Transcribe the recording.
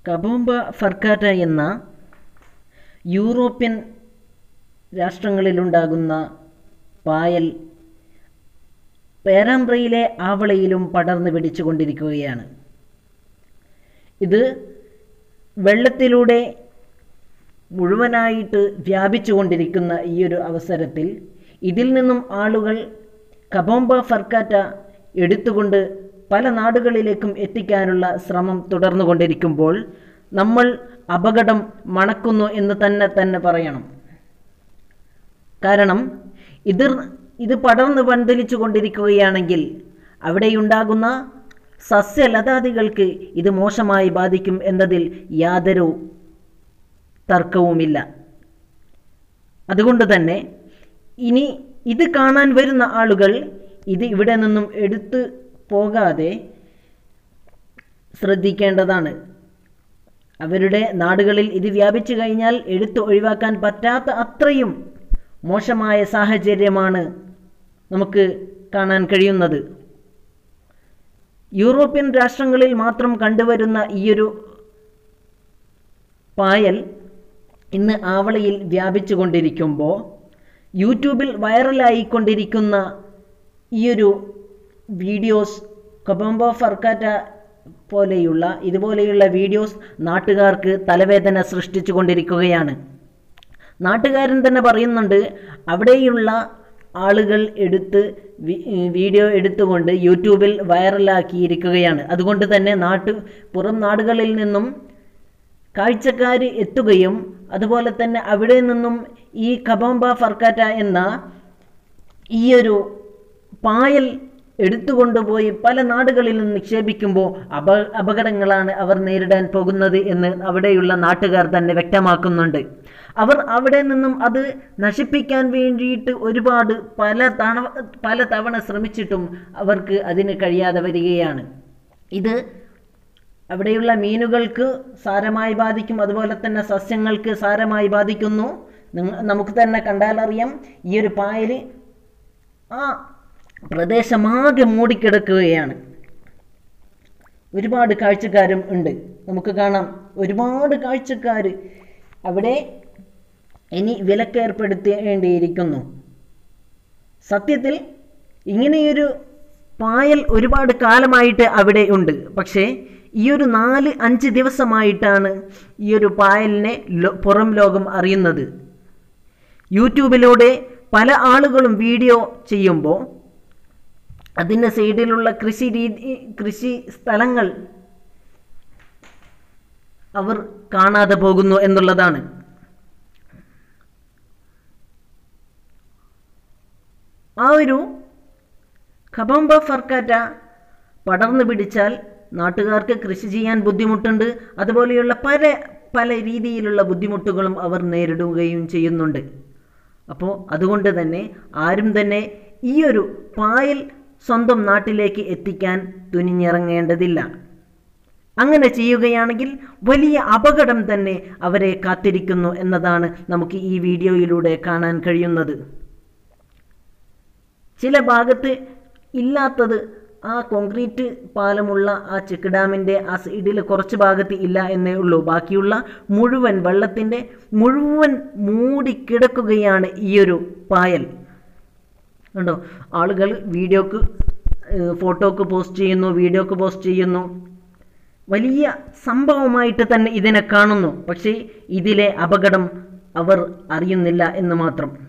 കബോംബ ഫർക്കാറ്റ എന്ന യൂറോപ്യൻ രാഷ്ട്രങ്ങളിലുണ്ടാകുന്ന പായൽ പേരാമ്പ്രയിലെ ആവളയിലും പടർന്നു പിടിച്ചുകൊണ്ടിരിക്കുകയാണ് ഇത് വെള്ളത്തിലൂടെ മുഴുവനായിട്ട് വ്യാപിച്ചുകൊണ്ടിരിക്കുന്ന ഈ ഒരു അവസരത്തിൽ ഇതിൽ നിന്നും ആളുകൾ കബോംബ ഫർക്കാറ്റ എടുത്തുകൊണ്ട് പല നാടുകളിലേക്കും എത്തിക്കാനുള്ള ശ്രമം തുടർന്നുകൊണ്ടിരിക്കുമ്പോൾ നമ്മൾ അപകടം മണക്കുന്നു എന്ന് തന്നെ തന്നെ പറയണം കാരണം ഇത് ഇത് പടർന്ന് പന്തലിച്ചു കൊണ്ടിരിക്കുകയാണെങ്കിൽ അവിടെയുണ്ടാകുന്ന സസ്യലതാദികൾക്ക് ഇത് മോശമായി ബാധിക്കും എന്നതിൽ യാതൊരു തർക്കവുമില്ല അതുകൊണ്ട് തന്നെ ഇനി ഇത് കാണാൻ വരുന്ന ആളുകൾ ഇത് ഇവിടെ നിന്നും എടുത്തു പോകാതെ ശ്രദ്ധിക്കേണ്ടതാണ് അവരുടെ നാടുകളിൽ ഇത് വ്യാപിച്ചു കഴിഞ്ഞാൽ എടുത്തു ഒഴിവാക്കാൻ പറ്റാത്ത അത്രയും മോശമായ സാഹചര്യമാണ് നമുക്ക് കാണാൻ കഴിയുന്നത് യൂറോപ്യൻ രാഷ്ട്രങ്ങളിൽ മാത്രം കണ്ടുവരുന്ന ഈയൊരു പായൽ ഇന്ന് ആവളയിൽ വ്യാപിച്ചു കൊണ്ടിരിക്കുമ്പോൾ യൂട്യൂബിൽ വൈറലായിക്കൊണ്ടിരിക്കുന്ന ഈയൊരു വീഡിയോസ് കൊബംബോ ഫർക്കാറ്റ പോലെയുള്ള ഇതുപോലെയുള്ള വീഡിയോസ് നാട്ടുകാർക്ക് തലവേദന സൃഷ്ടിച്ചു കൊണ്ടിരിക്കുകയാണ് നാട്ടുകാരൻ തന്നെ പറയുന്നുണ്ട് അവിടെയുള്ള ആളുകൾ എടുത്ത് വീഡിയോ എടുത്തുകൊണ്ട് യൂട്യൂബിൽ വൈറലാക്കിയിരിക്കുകയാണ് അതുകൊണ്ട് തന്നെ നാട്ടു പുറം നാടുകളിൽ നിന്നും കാഴ്ചക്കാർ എത്തുകയും അതുപോലെ തന്നെ അവിടെ നിന്നും ഈ കബാംബ ഫർക്കാറ്റ എന്ന ഈയൊരു പായൽ എടുത്തുകൊണ്ടുപോയി പല നാടുകളിലും നിക്ഷേപിക്കുമ്പോൾ അപ അപകടങ്ങളാണ് അവർ നേരിടാൻ പോകുന്നത് എന്ന് അവിടെയുള്ള നാട്ടുകാർ തന്നെ വ്യക്തമാക്കുന്നുണ്ട് അവർ അവിടെ നിന്നും അത് നശിപ്പിക്കാൻ വേണ്ടിയിട്ട് ഒരുപാട് പല തവണ പല തവണ ശ്രമിച്ചിട്ടും അവർക്ക് അതിന് കഴിയാതെ വരികയാണ് ഇത് അവിടെയുള്ള മീനുകൾക്ക് സാരമായി ബാധിക്കും അതുപോലെ തന്നെ സസ്യങ്ങൾക്ക് സാരമായി ബാധിക്കുന്നു നമുക്ക് തന്നെ കണ്ടാലറിയാം ഈ ഒരു പായൽ ആ പ്രദേശമാകെ മൂടിക്കിടക്കുകയാണ് ഒരുപാട് കാഴ്ചക്കാരും ഉണ്ട് നമുക്ക് കാണാം ഒരുപാട് കാഴ്ചക്കാർ അവിടെ ഇനി വിലക്കേർപ്പെടുത്തേണ്ടിയിരിക്കുന്നു സത്യത്തിൽ ഇങ്ങനെയൊരു പായൽ ഒരുപാട് കാലമായിട്ട് അവിടെ ഉണ്ട് പക്ഷേ ഈ ഒരു നാല് അഞ്ച് ദിവസമായിട്ടാണ് ഈ ഒരു പായലിനെ പുറം ലോകം അറിയുന്നത് യൂട്യൂബിലൂടെ പല ആളുകളും വീഡിയോ ചെയ്യുമ്പോൾ അതിൻ്റെ സൈഡിലുള്ള കൃഷി രീതി കൃഷി സ്ഥലങ്ങൾ അവർ കാണാതെ പോകുന്നു എന്നുള്ളതാണ് ആ ഒരു ഖബംബ ഫർക്കാറ്റ പടർന്നു പിടിച്ചാൽ നാട്ടുകാർക്ക് കൃഷി ചെയ്യാൻ ബുദ്ധിമുട്ടുണ്ട് അതുപോലെയുള്ള പല പല രീതിയിലുള്ള ബുദ്ധിമുട്ടുകളും അവർ നേരിടുകയും ചെയ്യുന്നുണ്ട് അപ്പോൾ അതുകൊണ്ട് തന്നെ ആരും തന്നെ ഈ ഒരു പായൽ സ്വന്തം നാട്ടിലേക്ക് എത്തിക്കാൻ തുനിഞ്ഞിറങ്ങേണ്ടതില്ല അങ്ങനെ ചെയ്യുകയാണെങ്കിൽ വലിയ അപകടം തന്നെ അവരെ കാത്തിരിക്കുന്നു എന്നതാണ് നമുക്ക് ഈ വീഡിയോയിലൂടെ കാണാൻ കഴിയുന്നത് ചില ഭാഗത്ത് ഇല്ലാത്തത് ആ കോൺക്രീറ്റ് പാലമുള്ള ആ ചെക്ക് ഡാമിൻ്റെ ആ സൈഡിൽ കുറച്ച് ഭാഗത്ത് ഇല്ല എന്നേ ഉള്ളൂ ബാക്കിയുള്ള മുഴുവൻ വെള്ളത്തിൻ്റെ മുഴുവൻ മൂടിക്കിടക്കുകയാണ് ഈയൊരു പായൽ കണ്ടോ ആളുകൾ വീഡിയോക്ക് ഫോട്ടോക്ക് പോസ്റ്റ് ചെയ്യുന്നു വീഡിയോക്ക് പോസ്റ്റ് ചെയ്യുന്നു വലിയ സംഭവമായിട്ട് തന്നെ ഇതിനെ കാണുന്നു പക്ഷേ ഇതിലെ അപകടം അവർ അറിയുന്നില്ല എന്ന് മാത്രം